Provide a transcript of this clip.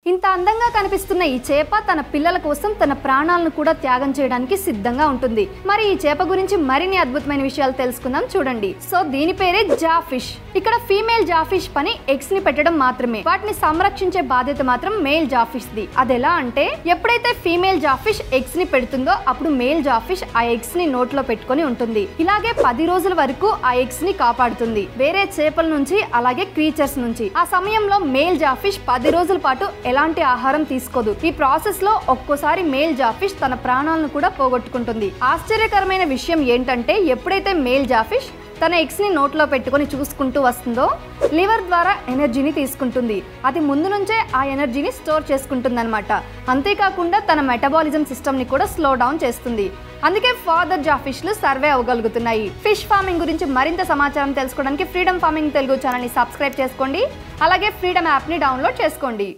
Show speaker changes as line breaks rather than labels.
ఇంత అందంగా కనిపిస్తున్న ఈ చేప తన పిల్లల కోసం తన ప్రాణాలను కూడా త్యాగం చేయడానికి సిద్ధంగా ఉంటుంది మరి ఈ చేప గురించి మరిన్ని అద్భుతమైన విషయాలు తెలుసుకుందాం చూడండి సో దీని పేరే జాఫిష్ ఇక్కడ ఫీమేల్ జాఫిష్ పని ఎగ్స్ ని పెట్టడం మాత్రమే వాటిని సంరక్షించే బాధ్యత మాత్రం మేల్ జాఫిష్ ది అదెలా అంటే ఎప్పుడైతే ఫీమేల్ జాఫిష్ ఎగ్స్ ని పెడుతుందో అప్పుడు మేల్ జాఫిష్ ఆ ఎగ్స్ ని నోట్లో పెట్టుకొని ఉంటుంది ఇలాగే పది రోజుల వరకు ఆ ఎగ్స్ ని కాపాడుతుంది వేరే చేపల నుంచి అలాగే క్రీచర్స్ నుంచి ఆ సమయంలో మేల్ జాఫిష్ పది రోజుల పాటు ఎలాంటి ఆహారం తీసుకోదు ఈ ప్రాసెస్ లో ఒక్కోసారి మేల్ జాఫిష్ తన ప్రాణాలను కూడా పోగొట్టుకుంటుంది ఆశ్చర్యకరమైన విషయం ఏంటంటే ఎప్పుడైతే మేల్ జాఫిష్ తన ఎగ్స్ ని నోట్లో పెట్టుకొని చూసుకుంటూ వస్తుందో లివర్ ద్వారా ఎనర్జీని తీసుకుంటుంది అది ముందు నుంచే ఆ ఎనర్జీని స్టోర్ చేసుకుంటుంది అనమాట అంతేకాకుండా తన మెటబాలిజం సిస్టమ్ ని కూడా స్లో డౌన్ చేస్తుంది అందుకే ఫాదర్ జాఫిష్లు సర్వే అవ్వగలుగుతున్నాయి ఫిష్ ఫార్మింగ్ గురించి మరింత సమాచారం తెలుసుకోవడానికి ఫ్రీడమ్ ఫార్మింగ్ తెలుగు ఛానల్ని సబ్స్క్రైబ్ చేసుకోండి అలాగే ఫ్రీడమ్ యాప్ని డౌన్లోడ్ చేసుకోండి